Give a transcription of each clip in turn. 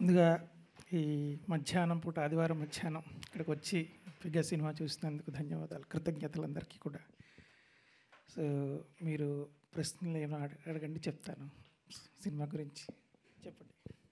ముందుగా ఈ మధ్యాహ్నం పూట ఆదివారం మధ్యాహ్నం ఇక్కడికి వచ్చి ఫిగర్ సినిమా చూసినందుకు ధన్యవాదాలు కృతజ్ఞతలు అందరికీ కూడా సో మీరు ప్రశ్నలు ఏమైనా అడ- అడగండి చెప్తాను సినిమా గురించి చెప్పండి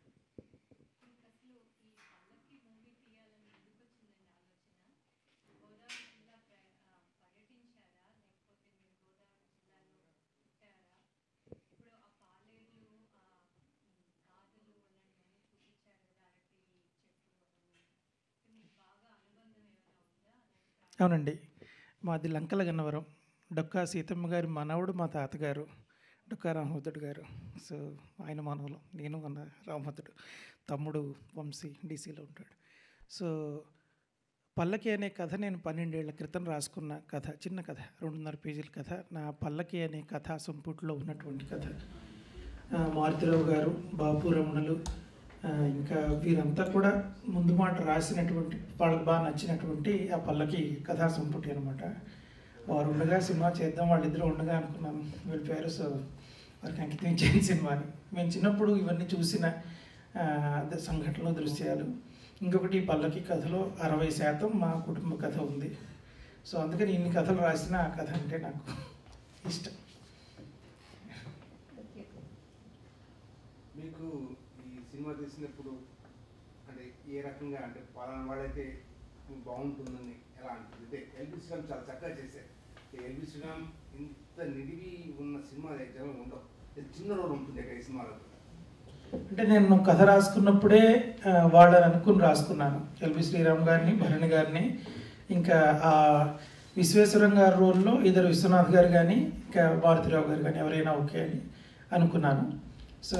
అవునండి మాది లంకల గన్నవరం డొక్కా సీతమ్మ గారి మనవడు మా తాతగారు డొక్కా రామభద్రుడు గారు సో ఆయన మనవలు నేను మన రామభద్రుడు తమ్ముడు వంశీ డీసీలో ఉంటాడు సో పల్లకి అనే కథ నేను పన్నెండేళ్ల క్రితం రాసుకున్న కథ చిన్న కథ రెండున్నర పేజీల కథ నా పల్లకి అనే కథ సంపుట్లో ఉన్నటువంటి కథ ఆ, మారుతిరావు గారు బాపు రమణలు ఆ, ఇంకా వీరంతా కూడా ముందు మాట రాసినటువంటి వాళ్ళకి బాగా నచ్చినటువంటి ఆ పల్లకి కథా సంపుటి అనమాట వారు ఉండగా సినిమా చేద్దాం వాళ్ళిద్దరూ ఉండగా అనుకున్నాను వెళ్ళిపోయారు సో వారికి అంకితం ఇచ్చిన సినిమాని మేము చిన్నప్పుడు ఇవన్నీ చూసిన ఆ, ద- సంఘటనలు దృశ్యాలు ఇంకొకటి ఈ పల్లకి కథలో అరవై శాతం మా కుటుంబ కథ ఉంది సో అందుకని ఇన్ని కథలు రాసిన ఆ కథ అంటే నాకు ఇష్టం మీకు ఈ సినిమా తీసినప్పుడు అంటే ఏ రకంగా అంటే పలానా వాడైతే బాగుంటుందని ఎలా అనిపించింది అంటే ఎల్బి శ్రీరామ్ చాలా చక్కగా చేశారు ఈ ఎల్బి శ్రీరామ్ ఇంత నిడివి ఉన్న సినిమా జనం ఉండవు ఇది చిన్న రోల్ ఉంటుంది ఇక్కడ ఈ సినిమాలో అంటే నేను కథ రాసుకున్నప్పుడే ఆ, వాళ్ళని అనుకుని రాసుకున్నాను ఎల్బి శ్రీరామ్ గారిని భరణి గారిని ఇంకా ఆ విశ్వేశ్వరం గారి రోల్లో ఇద్దరు విశ్వనాథ్ గారు కానీ ఇంకా భారతిరావు గారు కానీ ఎవరైనా ఓకే అని అనుకున్నాను సో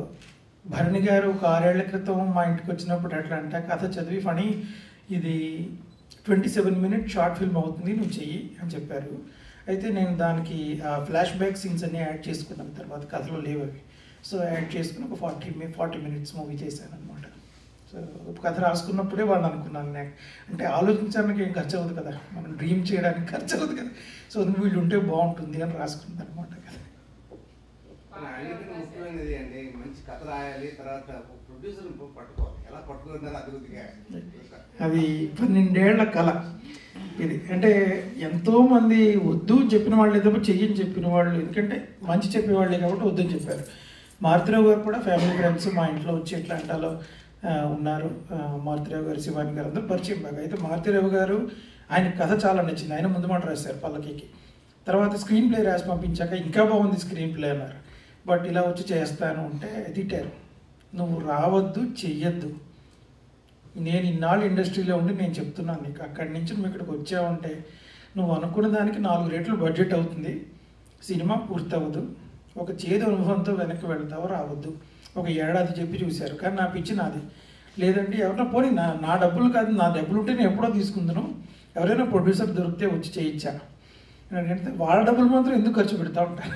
భరణి గారు ఒక ఆరేళ్ల క్రితం మా ఇంటికి వచ్చినప్పుడు ఎట్లా అంటే కథ చదివి ఫణి ఇది twenty seven minute short film అవుతుంది నువ్వు చెయ్యి అని చెప్పారు అయితే నేను దానికి ఆ ఫ్లాష్ బ్యాక్ సీన్స్ అన్ని యాడ్ చేసుకున్నాను తర్వాత కథలో లేవు అవి సో యాడ్ చేసుకుని ఒక ఫార్టీ మీ ఫార్టీ మినిట్స్ మూవీ చేశాను అనమాట సో కథ రాసుకున్నప్పుడే వాళ్ళు అనుకున్నాను నేను అంటే ఆలోచించడానికి ఏం ఖర్చు అవ్వదు కదా మనం డ్రీమ్ చేయడానికి ఖర్చు అవ్వదు కదా సో వీళ్ళు ఉంటే బాగుంటుంది అని రాసుకున్నాను అనమాట కదా కానీ అన్నిటికీ ముఖ్యమైనది అండి మంచి కథ రాయాలి తర్వాత ప్రొడ్యూసర్ పట్టుకోవాలి ఎలా పట్టుకుంటారో అది కొద్దిగా అది పన్నెండేళ్ల కళ ఇది అంటే ఎంతో మంది వద్దు అని చెప్పిన వాళ్ళు ఏదో చెయ్యని చెప్పిన వాళ్ళు ఎందుకంటే మంచి చెప్పేవాళ్ళే కాబట్టి వద్దని చెప్పారు మారుతిరావు గారు కూడా ఫ్యామిలీ ఫ్రెండ్స్ మా ఇంట్లో వచ్చి ఎట్లాంటాలో ఆ, ఉన్నారు ఆ, మారుతిరావు గారు శివాని గారు అందరూ పరిచయం బాగా అయితే మారుతిరావు గారు ఆయన కథ చాలా నచ్చింది ఆయన ముందు మాట రాశారు పల్లకికి తర్వాత స్క్రీన్ ప్లే రాసి పంపించాక ఇంకా బాగుంది స్క్రీన్ ప్లే అన్నారు బట్ ఇలా వచ్చి చేస్తాను అంటే తిట్టారు నువ్వు రావద్దు చెయ్యొద్దు నేను ఇన్నాళ్ళు ఇండస్ట్రీలో ఉండి నేను చెప్తున్నాను నీకు అక్కడి నుంచి నువ్వు ఇక్కడికి వచ్చావంటే నువ్వు అనుకున్న దానికి నాలుగు రేట్లు బడ్జెట్ అవుతుంది సినిమా పూర్తవ్వదు ఒక చేదు అనుభవంతో వెనక్కి వెళ్తావు రావద్దు ఒక ఏడాది చెప్పి చూశారు కానీ నా పిచ్చి నాది లేదంటే ఎవరైనా పోనీ నా నా డబ్బులు కాదు నా డబ్బులు ఉంటే నేను ఎప్పుడో తీసుకుందును ఎవరైనా ప్రొడ్యూసర్ దొరికితే వచ్చి చేయించా అంటే వాళ్ళ డబ్బులు మాత్రం ఎందుకు ఖర్చు పెడతా ఉంటారు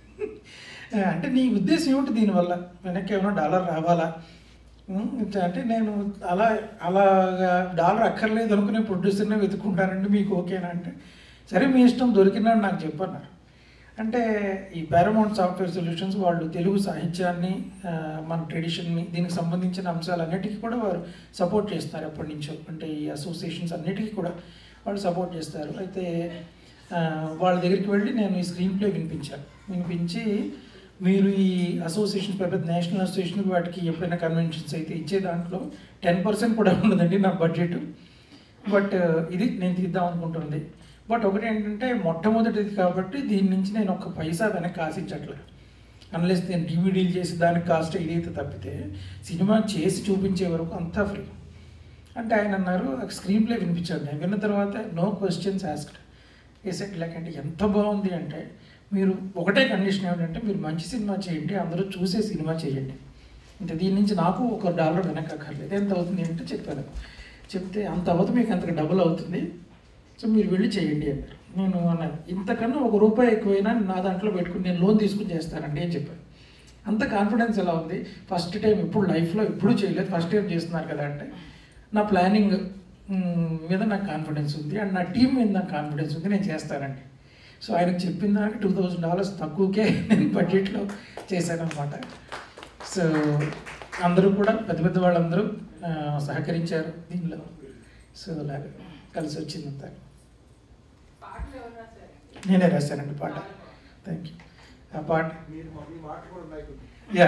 అంటే నీ ఉద్దేశం ఏమిటి దీనివల్ల వెనక్కి ఏమైనా డాలర్ రావాలా ఉమ్, అంటే నేను అలా అలాగా డాలర్ అక్కర్లేదు అనుకునే ప్రొడ్యూసర్నే వెతుక్కుంటానండి మీకు ఓకేనా అంటే సరే మీ ఇష్టం దొరికినాడు నాకు చెప్పన్నారు అంటే ఈ పారమౌంట్ సాఫ్ట్వేర్ సొల్యూషన్స్ వాళ్ళు తెలుగు సాహిత్యాన్ని ఆ, మన ట్రెడిషన్ని దీనికి సంబంధించిన అంశాలన్నిటికీ కూడా వారు సపోర్ట్ చేస్తారు ఎప్పటి నుంచో అంటే ఈ అసోసియేషన్స్ అన్నిటికీ కూడా వాళ్ళు సపోర్ట్ చేస్తారు అయితే ఆ, వాళ్ళ దగ్గరికి వెళ్ళి నేను ఈ స్క్రీన్ ప్లే వినిపించాను వినిపించి మీరు ఈ అసోసియేషన్ పెద్ద నేషనల్ అసోసియేషన్ వాటికి ఎప్పుడైనా కన్వెన్షన్స్ అయితే ఇచ్చే దాంట్లో టెన్ పర్సెంట్ కూడా ఉండదండి నా బడ్జెట్ బట్ ఇది నేను తీద్దాం అనుకుంటుంది బట్ ఒకటి ఏంటంటే మొట్టమొదటిది కాబట్టి దీని నుంచి నేను ఒక పైసా వెనక్కి ఆశించట్లేదు అన్లెస్ నేను డివిడీలు చేసి దానికి కాస్ట్ ఇదైతే తప్పితే సినిమా చేసి చూపించే వరకు అంతా ఫ్రీ అంటే ఆయన అన్నారు స్క్రీన్ ప్లే వినిపించాడు నేను విన్న తర్వాత నో క్వశ్చన్స్ ఆస్క్డ్ ఎసెట్ లైక్ అంటే ఎంత బాగుంది అంటే మీరు ఒకటే కండిషన్ ఏమిటంటే మీరు మంచి సినిమా చేయండి అందరూ చూసే సినిమా చేయండి అంటే దీని నుంచి నాకు ఒక డాలర్ వెనక్కి అక్కర్లేదు ఎంత అవుతుంది అంటే చెప్పాను చెప్తే అంత అవ్వదు మీకు అంతకు డబుల్ అవుతుంది సో మీరు వెళ్ళి చేయండి అన్నారు నేను అన్నాను ఇంతకన్నా ఒక రూపాయి ఎక్కువైనా నా దాంట్లో పెట్టుకుని నేను లోన్ తీసుకుని చేస్తానండి అని చెప్పాను అంత కాన్ఫిడెన్స్ ఎలా ఉంది ఫస్ట్ టైం ఎప్పుడు లైఫ్లో ఎప్పుడూ చేయలేదు ఫస్ట్ టైం చేస్తున్నారు కదా అంటే నా ప్లానింగ్ మీద నాకు కాన్ఫిడెన్స్ ఉంది అండ్ నా టీం మీద నాకు కాన్ఫిడెన్స్ ఉంది నేను చేస్తానండి సో ఆయనకు చెప్పిన దానికి టూ థౌజండ్ డాలర్స్ తక్కువకే నేను బడ్జెట్లో చేశాను అనమాట సో అందరూ కూడా పెద్ద పెద్ద వాళ్ళందరూ ఆ, సహకరించారు దీనిలో సో అలాగా కలిసి వచ్చిందంతా పాటలు ఎవరు రాశారండి నేనే రాశానండి పాట థ్యాంక్ యూ ఆ పాట మీరు మా- మీ మాట కూడా ఉన్నాయి కొద్దిగా. యా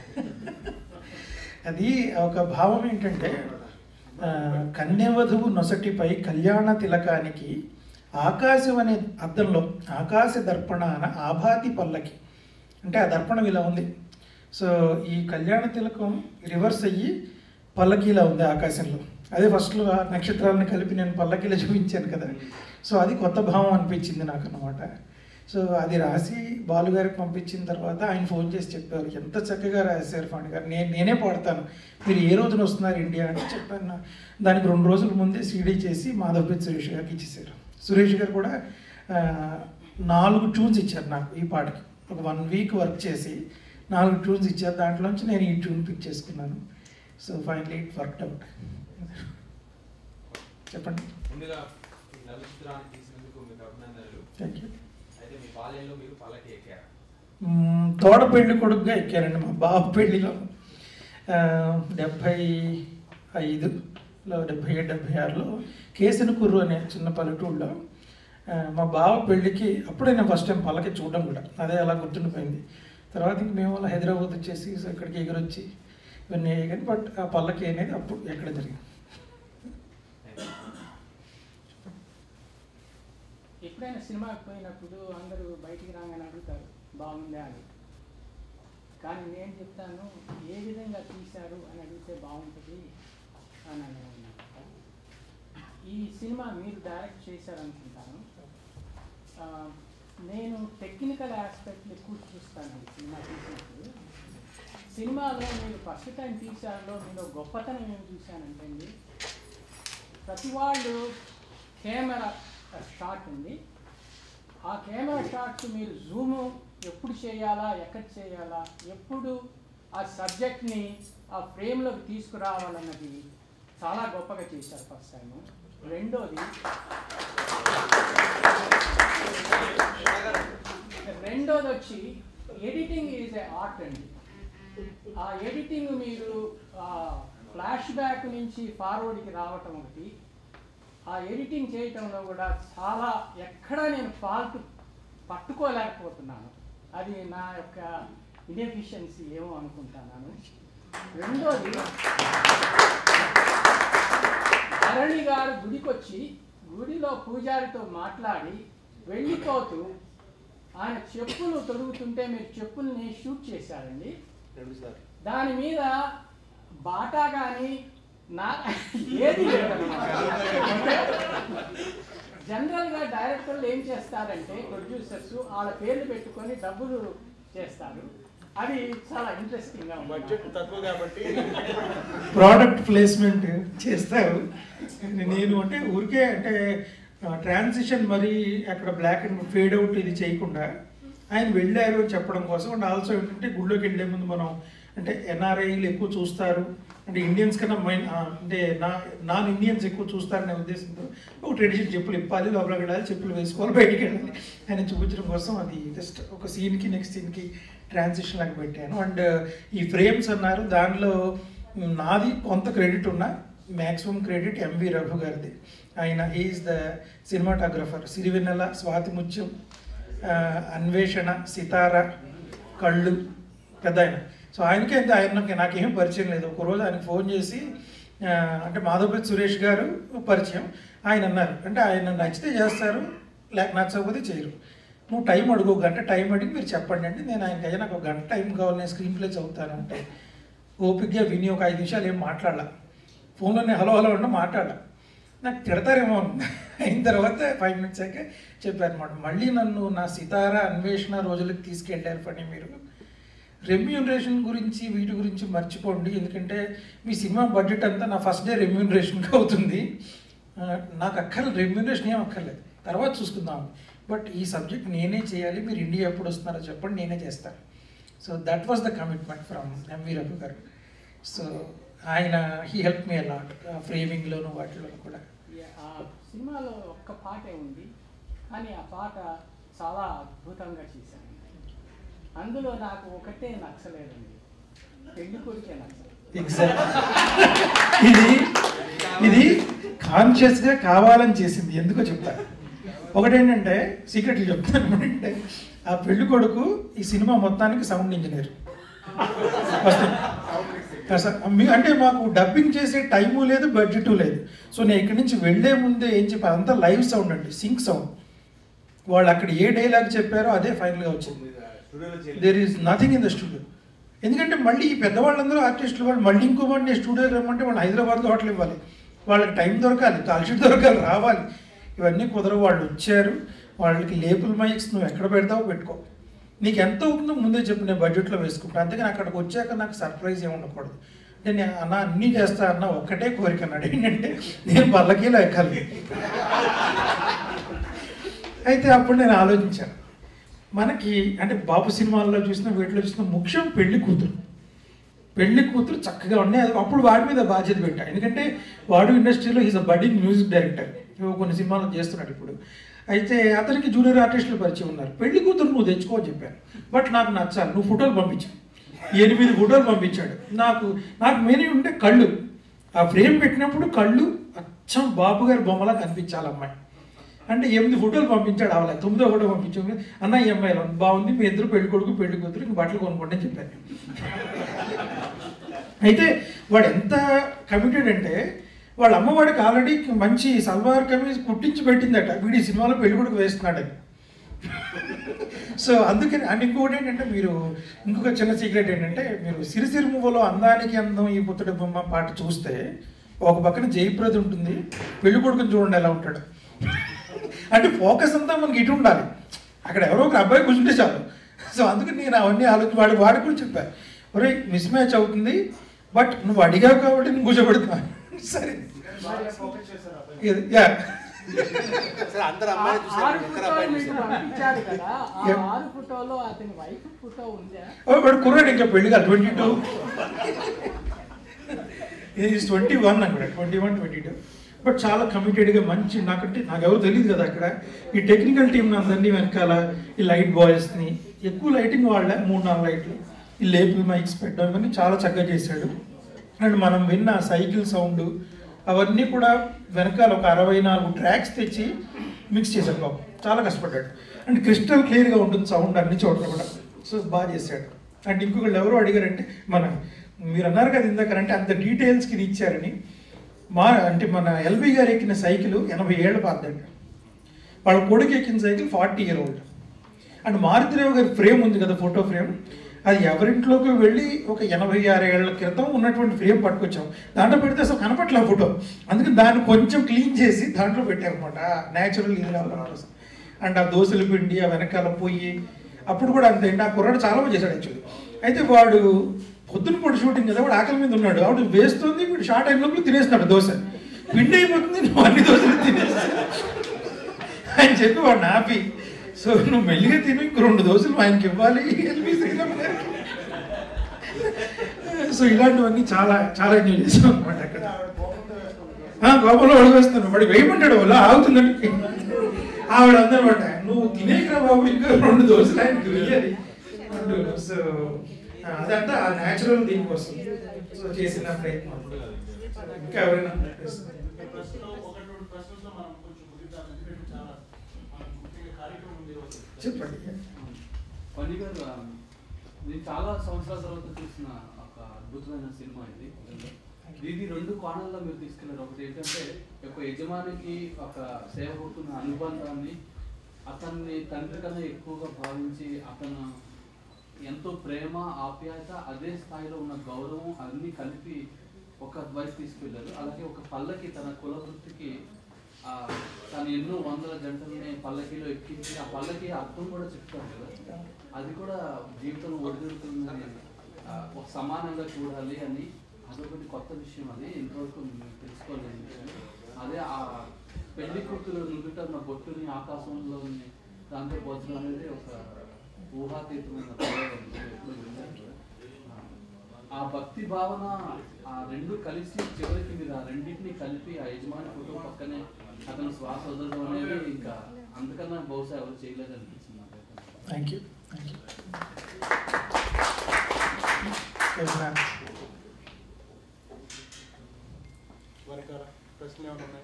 అది ఒక భావం ఏంటంటే ఆ, కన్యవధువు నొసటిపై కళ్యాణ తిలకానికి ఆకాశం అనే అద్దంలో ఆకాశ దర్పణాన ఆభాతి పల్లకి అంటే ఆ దర్పణం ఇలా ఉంది సో ఈ కళ్యాణ తిలకం రివర్స్ అయ్యి పల్లకీలా ఉంది ఆకాశంలో అదే ఫస్ట్లో ఆ నక్షత్రాలను కలిపి నేను పల్లకీలో చూపించాను కదా సో అది కొత్త భావం అనిపించింది నాకు అన్నమాట సో అది రాసి బాలుగారికి పంపించిన తర్వాత ఆయన ఫోన్ చేసి చెప్పారు ఎంత చక్కగా రాశారు ఫండ్ గారు నేను నేనే పాడతాను మీరు ఏ రోజున వస్తున్నారు ఇండియా అని చెప్పాను నా- దానికి రెండు రోజుల ముందే సీడీ చేసి మాధవపేట్ సురేష్ గారికి ఇచ్చేసారు సురేష్ గారు కూడా ఆ, నాలుగు ట్యూన్స్ ఇచ్చారు నాకు ఈ పాటకి ఒక వన్ వీక్ వర్క్ చేసి నాలుగు ట్యూన్స్ ఇచ్చారు దాంట్లోంచి నేను ఈ ట్యూన్ పిక్ చేసుకున్నాను so finally it work out చెప్పండి ముందుగా ఈ నలు చిత్రాన్ని తీసినందుకు మీకు అభినందనలు థ్యాంక్ యూ అయితే మీ బాల్యంలో మీరు పల్లకి ఎక్కారు మ్మ్, తోడ పెళ్లి కొడుకుగా ఎక్కారండి మా బాబు పెళ్లిలో ఆ, డెబ్భై ఐదులో డెబ్భై ఏడు డెబ్భై ఆరులో కేసిన కుర్రు అనే చిన్న పల్లెటూరులో ఆ, మా బావ పెళ్ళికి అప్పుడే నేను ఫస్ట్ టైం పల్లకి చూడడం కూడా అదే అలా గుర్తుండిపోయింది తర్వాత ఇంక మేము అలా హైదరాబాద్ వచ్చేసి సో ఇక్కడికి ఎగురొచ్చి ఇవన్నీ అయ్యాయి కానీ బట్ ఆ పల్లకి అనేది అప్పుడు ఎక్కడ జరిగింది ఎప్పుడైనా సినిమాకి పోయినప్పుడు అందరూ బయటికి రాగానే అడుగుతారు బాగుందా అని కానీ నేను చెప్తాను ఏ విధంగా తీశారు అని అడిగితే బాగుంటుంది అని అని అన్నమాట ఈ సినిమా మీరు డైరెక్ట్ చేశారనుకుంటాను ఆ, నేను టెక్నికల్ ఆస్పెక్ట్లు ఎక్కువ చూస్తాను ఈ సినిమా తీసినప్పుడు సినిమాలో మీరు ఫస్ట్ టైం తీశారలో మీలో గొప్పతనం ఏం చూశానంటే అండి ప్రతి వాళ్ళు కెమెరా షాట్ ఉంది ఆ కెమెరా షాట్స్ మీరు జూమ్ ఎప్పుడు చేయాలా ఎక్కడ చేయాలా ఎప్పుడు ఆ సబ్జెక్ట్ని ఆ ఫ్రేమ్లోకి తీసుకురావాలన్నది చాలా గొప్పగా చేశారు ఫస్ట్ టైం రెండోది రెండోది వచ్చి ఎడిటింగ్ ఈజ్ ఏ ఆర్ట్ అండి ఆ ఎడిటింగ్ మీరు ఫ్లాష్ బ్యాక్ నుంచి ఫార్వర్డ్కి రావటం ఒకటి ఆ ఎడిటింగ్ చేయటంలో కూడా చాలా ఎక్కడా నేను ఫాల్ట్ పట్టుకోలేకపోతున్నాను అది నా యొక్క ఇన్ఎఫిషియన్సీ ఏమో అనుకుంటున్నాను రెండోది ధరణి గారు గుడికొచ్చి గుడిలో పూజారితో మాట్లాడి వెళ్ళిపోతూ ఆయన చెప్పులు తొడుగుతుంటే మీరు చెప్పుల్ని షూట్ చేశారండి రెండు సార్లు దాని మీద బాటా కానీ నా ఏది లేదన్నమాట. జనరల్గా డైరెక్టర్లు ఏం చేస్తారంటే ప్రొడ్యూసర్స్ వాళ్ళ పేర్లు పెట్టుకొని డబ్బులు చేస్తారు అది చాలా ఇంట్రెస్టింగ్గా బడ్జెట్ ఉంది తక్కువ కాబట్టి ప్రోడక్ట్ ప్లేస్మెంట్ చేస్తారు నేను అంటే ఊరికే అంటే ట్రాన్సిషన్ మరి అక్కడ బ్లాక్ అండ్ ఫేడ్ అవుట్ ఇది చేయకుండా ఆయన వెళ్ళారు అని చెప్పడం కోసం అండ్ ఆల్సో ఏంటంటే గుళ్ళోకి వెళ్ళే ముందు మనం అంటే ఎన్ఆర్ఐలు ఎక్కువ చూస్తారు అంటే ఇండియన్స్ కన్నా మైన్ ఆ, అంటే నా నాన్ ఇండియన్స్ ఎక్కువ చూస్తారనే ఉద్దేశంతో ఒక ట్రెడిషన్ చెప్పులు ఇప్పాలి లోపలికి వెళ్ళాలి చెప్పులు వేసుకోవాలి బయటికి వెళ్ళాలి ఆయన చూపించడం కోసం అది జస్ట్ ఒక సీన్కి నెక్స్ట్ సీన్కి ట్రాన్సిషన్ లాగా పెట్టాను అండ్ ఈ ఫ్రేమ్స్ అన్నారు దానిలో నాది కొంత క్రెడిట్ ఉన్న మ్యాక్సిమం క్రెడిట్ ఎంవి రఘు గారిది ఆయన is the cinematographer Sirivennela Swathi Muthyam ఆ, అన్వేషణ సితార కళ్ళు పెద్ద ఆయన సో ఆయనకే అయితే ఆయన నాకేం పరిచయం లేదు ఒకరోజు ఆయన ఫోన్ చేసి ఆ, అంటే మాధవపతి సురేష్ గారు పరిచయం ఆయన అన్నారు అంటే ఆయన నచ్చితే చేస్తారు లేక నచ్చకపోతే చేయరు నువ్వు టైం అడుగు ఒక గంట టైం అడిగి మీరు చెప్పండి అంటే నేను ఆయనకి అయ్యా నాకు ఒక గంట టైం కావాలి నేను స్క్రీన్ ప్లే చదువుతాను అంటే ఓపిక్గా విని ఒక ఐదు నిమిషాలు ఏం మాట్లాడాల ఫోన్లో నేను హలో హలో అంటే మాట్లాడాల నాకు తిడతారేమో అనుకున్నా. అయిన తర్వాత ఫైవ్ మినిట్స్ అయ్యాక చెప్పారనమాట మళ్ళీ నన్ను నా సితార అన్వేషణ రోజులకు తీసుకెళ్ళారు పని మీరు రెమ్యూనరేషన్ గురించి వీటి గురించి మర్చిపోండి ఎందుకంటే మీ సినిమా బడ్జెట్ అంతా నా ఫస్ట్ డే రెమ్యూనరేషన్కి అవుతుంది ఆ, నాకు అక్కర్లేదు రెమ్యూనరేషన్ ఏం అక్కర్లేదు తర్వాత చూసుకుందాం బట్ ఈ సబ్జెక్ట్ నేనే చేయాలి మీరు ఇండియా ఎప్పుడు వస్తున్నారో చెప్పండి నేనే చేస్తాను so that was the commitment from MV Raghu గారు సో ఆయన హీ హెల్ప్ మీ అలాట్ ఫ్రేమింగ్లోను వాటిలోను కూడా ఆ సినిమాలో ఒక్క పాటే ఉంది కానీ ఆ పాట చాలా అద్భుతంగా చేశాను అందులో నాకు ఒకటే నచ్చలేదండి పెళ్లి కొడుకే నచ్చలేదు ఎగ్జాక్ట్ ఇది ఇది కాన్షియస్గా కావాలని చేసింది ఎందుకో చెప్తాను ఒకటేంటంటే సీక్రెట్లు చెప్తాను ఏంటంటే ఆ పెళ్లి కొడుకు ఈ సినిమా మొత్తానికి సౌండ్ ఇంజనీర్ అసలు మీ- అంటే మాకు డబ్బింగ్ చేసే టైము లేదు బడ్జెట్ లేదు సో నేను ఇక్కడి నుంచి వెళ్ళే ముందే ఏం చెప్పి అంతా లైవ్ సౌండ్ అండి సింక్ సౌండ్ వాళ్ళు అక్కడ ఏ డైలాగ్ చెప్పారో అదే ఫైనల్గా వచ్చింది మీరు స్టూడియోలో చేయలేదు. There is nothing in the studio ఎందుకంటే మళ్ళీ ఈ పెద్దవాళ్ళందరూ ఆర్టిస్టులు వాళ్ళు మళ్ళీ ఇంకో మంది స్టూడియోకి రమ్మంటే వాళ్ళు హైదరాబాద్లో హోటల్ ఇవ్వాలి వాళ్ళకి టైం దొరకాలి కాల్షీట్ దొరకాలి రావాలి ఇవన్నీ కుదరవు వాళ్ళు వచ్చారు వాళ్ళకి లేబుల్ మైక్స్ నువ్వు ఎక్కడ పెడతావో పెట్టుకో నీకు ఎంత అవుతుందో ముందే చెప్పు నేను బడ్జెట్లో వేసుకుంటాను అందుకని అక్కడికి వచ్చాక నాకు సర్ప్రైజ్ ఏమి ఉండకూడదు అంటే నేను అన్న అన్నీ చేస్తా అన్న ఒక్కటే కోరిక అన్నాడు ఏంటంటే నేను పల్లకీలో ఎక్కాలి అయితే అప్పుడు నేను ఆలోచించాను మనకి అంటే బాబు సినిమాల్లో చూసిన వీటిలో చూసిన ముఖ్యం పెళ్లి కూతురు పెళ్లి కూతురు చక్కగా ఉన్నాయి అది అప్పుడు వాడి మీద బాధ్యత పెట్టా ఎందుకంటే వాడు ఇండస్ట్రీలో is a budding music director ఇవి కొన్ని సినిమాలు చేస్తున్నాడు ఇప్పుడు అయితే అతనికి జూనియర్ ఆర్టిస్టులు పరిచయం ఉన్నారు పెళ్లి కూతురు నువ్వు తెచ్చుకో అని చెప్పాను బట్ నాకు నచ్చాలి నువ్వు ఫోటోలు పంపించావు ఎనిమిది ఫోటోలు పంపించాడు నాకు నాకు మెయిన్ ఉంటే కళ్ళు ఆ ఫ్రేమ్ పెట్టినప్పుడు కళ్ళు అచ్చం బాబు గారి బొమ్మలా కనిపించాలి అమ్మాయి అంటే ఎనిమిది ఫోటోలు పంపించాడు అవలా తొమ్మిదో ఫోటో పంపించాము అన్న ఈ అమ్మాయిలో బాగుంది మీ ఇద్దరు పెళ్లి కొడుకు పెళ్లి కూతురు ఇంక బట్టలు కొనుక్కోండి అని చెప్పాను అయితే వాడు ఎంత కమిటెడ్ అంటే వాళ్ళ అమ్మవాడికి ఆల్రెడీ మంచి సల్వార్ కమీజ్ కుట్టించి పెట్టిందట వీడి ఈ సినిమాలో పెళ్లి కొడుకు వేస్తున్నాడని సో అందుకని అండ్ ఇంకొకటి ఏంటంటే మీరు ఇంకొక చిన్న సీక్రెట్ ఏంటంటే మీరు సిరిసిరి మువ్వలో అందానికి అందం ఈ పుత్తడి బొమ్మ పాట చూస్తే ఒక పక్కన జయప్రద ఉంటుంది పెళ్లి కొడుకుని చూడండి ఎలా ఉంటాడు అంటే ఫోకస్ అంతా మనకి ఇటు ఉండాలి అక్కడ ఎవరో ఒక అబ్బాయి కూర్చుంటే చాలు సో అందుకని నేను అవన్నీ ఆలోచన వాడి వాడి కూడా చెప్పాను ఒరే మిస్ మ్యాచ్ అవుతుంది బట్ నువ్వు అడిగావు కాబట్టి నేను కూర్చోబెడుతున్నా సరే ఇది- యా సరే అందరు అమ్మాయిలు ఆ- చూసారు ఆరు ఒక్కరు ఫోటోలు అబ్బాయిలు మీకు చూసారు పంపించాడు కదా ఆ Yeah. ఆరు ఫోటోలో అతని వైఫ్ ఫోటో ఉందా ఓ, వాడు కుర్రాడు ఇంకా పెళ్లి కాదు ట్వంటీ టూ ఇది ట్వంటీ వన్ అక్కడ twenty one twenty two but చాలా కమిటెడ్గా మంచి నాకంటే నాకు ఎవరు తెలియదు కదా అక్కడ ఈ టెక్నికల్ టీం అందరినీ వెనకాల ఈ లైట్ బాయ్స్ని ఎక్కువ లైటింగ్ వాళ్ళ మూడు నాలుగు లైట్లు ఈ లేబుల్ మైక్స్ పెట్టడం ఇవన్నీ చాలా చక్కగా చేశాడు అండ్ మనం విన్న సైకిల్ సౌండ్ అవన్నీ కూడా వెనకాల ఒక అరవై నాలుగు ట్రాక్స్ తెచ్చి మిక్స్ చేశాడు బాబు చాలా కష్టపడ్డాడు అండ్ క్రిస్టల్ క్లియర్గా ఉంటుంది సౌండ్ అన్ని చోట్ల కూడా సో బాగా చేశాడు అండ్ ఇంకొకళ్ళు ఎవరు అడిగారంటే మన మీరు అన్నారు కదా ఇందాకనంటే అంత డీటెయిల్స్కి ఇది ఇచ్చారని మా అంటే మన ఎల్బీ గారు ఎక్కిన సైకిల్ ఎనభై ఏళ్ళ పాతండి వాళ్ళ కొడుకు ఎక్కిన cycle forty year old and Maruthi Rao గారి ఫ్రేమ్ ఉంది కదా ఫోటో ఫ్రేమ్ అది ఎవరింట్లోకి వెళ్ళి ఒక ఎనభై ఆరు ఏళ్ల క్రితం ఉన్నటువంటి ఫ్రేమ్ పట్టుకొచ్చాం దాంట్లో పెడితే అసలు కనపట్లే ఫోటో అందుకని దాన్ని కొంచెం క్లీన్ చేసి దాంట్లో పెట్టామన్నమాట న్యాచురల్ ఇది రావడం కోసం అండ్ ఆ దోశల పిండి ఆ వెనకాల పొయ్యి అప్పుడు కూడా అంతే ఆ కుర్రాడు చాలా బాగా చేశాడు యాక్చువల్లీ అయితే వాడు పొద్దున పూట షూటింగ్ కదా వాడు ఆకలి మీద ఉన్నాడు ఆవిడ వేస్తుంది వీడు షార్ట్ అయిన లోపల తినేస్తున్నాడు దోశ పిండి అయిపోతుంది నువ్వు అన్ని దోశలు తినేస్తా అని చెప్పి వాడు నాపి సో నువ్వు మెల్లిగా తిని ఇంకో రెండు దోశలు ఆయనకి ఇవ్వాలి ఎల్బీ శ్రీరామ్ గారికి సో ఇలాంటివన్నీ చాలా చాలా ఎంజాయ్ చేసాం అనమాట అక్కడ ఆ, కోపంలో అడిగేస్తాను వాడు వేయమంటాడు వల్ల ఆగుతుందండి ఆవిడ అందనమాట నువ్వు తినేకరా బాబు ఇంకా రెండు దోశలు ఆయనకి వెయ్యాలి అంటూ సో ఆ, అదంతా ఆ న్యాచురల్ దీనికోసం సో చేసిన ప్రయత్నం ఇంకా ఎవరైనా చెప్పండి పండి గారు ఆ, నేను చాలా సంవత్సరాల తర్వాత చూసిన ఒక అద్భుతమైన సినిమా ఇది ఇది రెండు కోణాల్లో మీరు తీసుకెళ్లారు ఒకటి ఏంటంటే ఒక యజమానికి ఒక సేవకున్న అనుబంధాన్ని అతన్ని తండ్రి కన్నా ఎక్కువగా భావించి అతను ఎంతో ప్రేమ ఆప్యాయత అదే స్థాయిలో ఉన్న గౌరవం అన్ని కలిపి ఒక వైపు తీసుకెళ్లారు అలాగే ఒక పల్లకి తన కుల వృత్తికి ఆ, తను ఎన్నో వందల జంటల్ని పల్లకిలో ఎక్కించి ఆ పల్లకి అర్థం కూడా చెప్తారు కదా అది కూడా జీవితం ఒడిదుడుతుందని ఆ, ఒక సమానంగా చూడాలి అని అదొకటి కొత్త విషయం అది ఇంతవరకు మేము తెలుసుకోలేదు విషయం. అదే ఆ పెళ్లి కూతురు నుదుట ఉన్న బొట్టుని ఆకాశంలో దాంతో పోల్చడం అనేది ఒక ఊహాతీతమైన ప్రయోగం. నేను ఎప్పుడూ వినలేదు. ఆ, ఆ భక్తి భావన ఆ రెండు కలిసి చివరికి మీరు ఆ రెండింటిని కలిపి ఆ యజమాని ఫోటో పక్కనే అతను శ్వాస వదలడం అనేది ఇంకా అంతకన్నా బహుశా ఎవరు చేయలేదు అనిపిస్తుంది నాకైతే. థ్యాంక్ యూ థ్యాంక్ యూ వెనకాల ప్రశ్నలు ఏమైనా ఉన్నాయి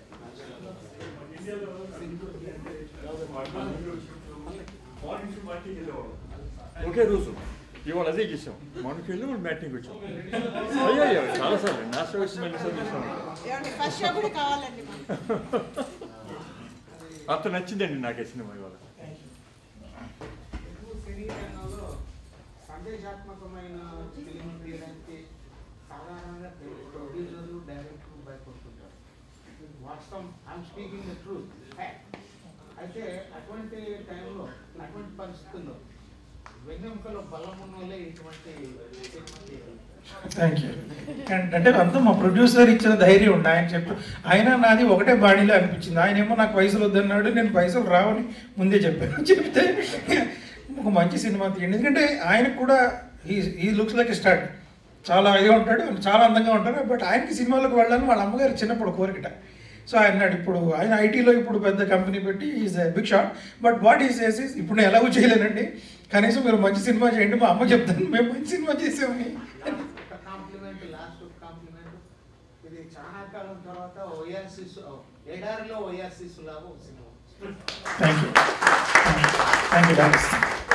ఒకే రోజు ఇవాళ అదే చేసాం మనకి వెళ్ళి మనం బ్యాటింగ్ వచ్చాం అయ్యో అయ్యో చాలాసార్లు నా సర్వీస్ ఎన్నిసార్లు చేసాం ఏమండి ఫస్ట్ షో కూడా కావాలండి మాకు అంత నచ్చిందండి నాకు ఈ సినిమా ఇవాళ తెలుగు సినీ రంగంలో సందేశాత్మకమైన ఫిలిం తీయడానికి సాధారణంగా ప్రొడ్యూసర్లు డైరెక్టర్లు భయపడుతుంటారు వాస్తవం ఐఎమ్ స్పీకింగ్ ద ట్రూత్ అయితే అటువంటి టైంలో అటువంటి పరిస్థితుల్లో వెన్నెముకలో బలం ఉన్న వాళ్ళే ఇటువంటి సినిమా తీయాలి థ్యాంక్ యూ అంటే అంతా మా ప్రొడ్యూసర్ ఇచ్చిన ధైర్యం ఉంది ఆయన చెప్పి ఆయన నాది ఒకటే బాడీలో అనిపించింది ఆయన ఏమో నాకు పైసలు వద్దన్నాడు నేను పైసలు రావని ముందే చెప్పాను చెప్తే ఒక మంచి సినిమా తీయండి ఎందుకంటే ఆయనకు కూడా ఈ ఈ లుక్స్ లైక్ స్టార్ట్ చాలా ఇదిగా ఉంటాడు చాలా అందంగా ఉంటాడు బట్ ఆయనకి సినిమాలకు వెళ్ళాలని వాళ్ళ అమ్మగారు చిన్నప్పుడు కోరికట సో ఆయన అన్నాడు ఇప్పుడు ఆయన ఐటీలో ఇప్పుడు పెద్ద కంపెనీ పెట్టి is big shot but what is S is ఇప్పుడు నేను ఎలాగో చేయలేనండి కనీసం మీరు మంచి సినిమా చేయండి మా అమ్మ చెప్తాను మేము మంచి సినిమా చేసామని ఒక కాంప్లిమెంట్ లాస్ట్ కాంప్లిమెంట్ ఇది చాలా కాలం తర్వాత ఓఆర్సిస్ ఎడారిలో ఓఆర్సిస్ లాగా ఒక cinema thank you thank you doctor